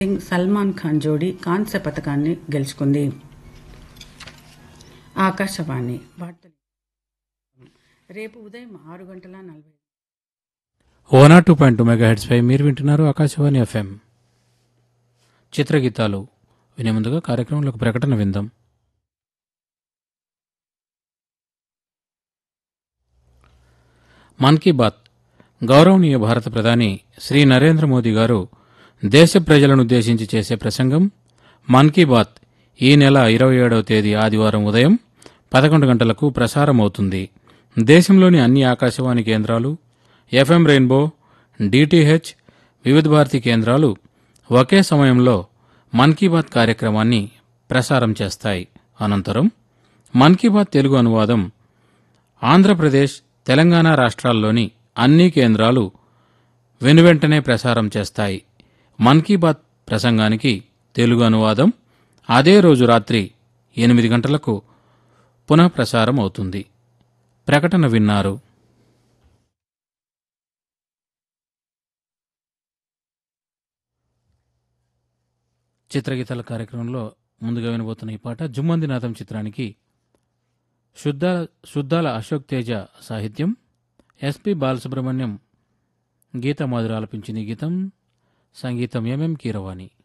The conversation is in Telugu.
సింగ్ సల్మాన్ ఖాన్ జోడీ కాంస్య పథకాన్ని గెలుచుకుంది ఆకాశవాణి వార్తలు రేపు ఉదయం ఆరు గంటల నలభై ఓనా two point two mega hertz పై మీరు వింటున్నారు ఆకాశవాణి ఎఫ్ఎం చిత్రగీతాలు వినే ముందుగా కార్యక్రమంలో ఒక ప్రకటన విందాం మన్ కీ బాత్ గౌరవనీయ భారత ప్రధాని శ్రీ నరేంద్ర మోదీ గారు దేశ ప్రజలను ఉద్దేశించి చేసే ప్రసంగం మన్ కీ బాత్ ఈ నెల ఇరవై ఏడవ తేదీ ఆదివారం ఉదయం పదకొండు గంటలకు ప్రసారం అవుతుంది దేశంలోని అన్ని ఆకాశవాణి కేంద్రాలు ఎఫ్ఎం రెయిన్బో డిటిహెచ్ వివిధ భారతి కేంద్రాలు ఒకే సమయంలో మన్ కీ బాత్ కార్యక్రమాన్ని ప్రసారం చేస్తాయి అనంతరం మన్ కీ బాత్ తెలుగు అనువాదం ఆంధ్రప్రదేశ్ తెలంగాణ రాష్ట్రాల్లోని అన్ని కేంద్రాలు వెనువెంటనే ప్రసారం చేస్తాయి మన్ కీ బాత్ ప్రసంగానికి తెలుగు అనువాదం అదే రోజు రాత్రి ఎనిమిది గంటలకు పునః ప్రసారం అవుతుంది ప్రకటన విన్నారు చిత్రగీతాల కార్యక్రమంలో ముందుగా వినబోతున్న ఈ పాట జుమ్మందినాథం చిత్రానికి శుద్ధాల శుద్ధాల అశోక్ తేజ సాహిత్యం ఎస్పి బాలసుబ్రహ్మణ్యం గీత మాధురి ఆలపించిన ఈ గీతం సంగీతం ఎంఎం కీరవాణి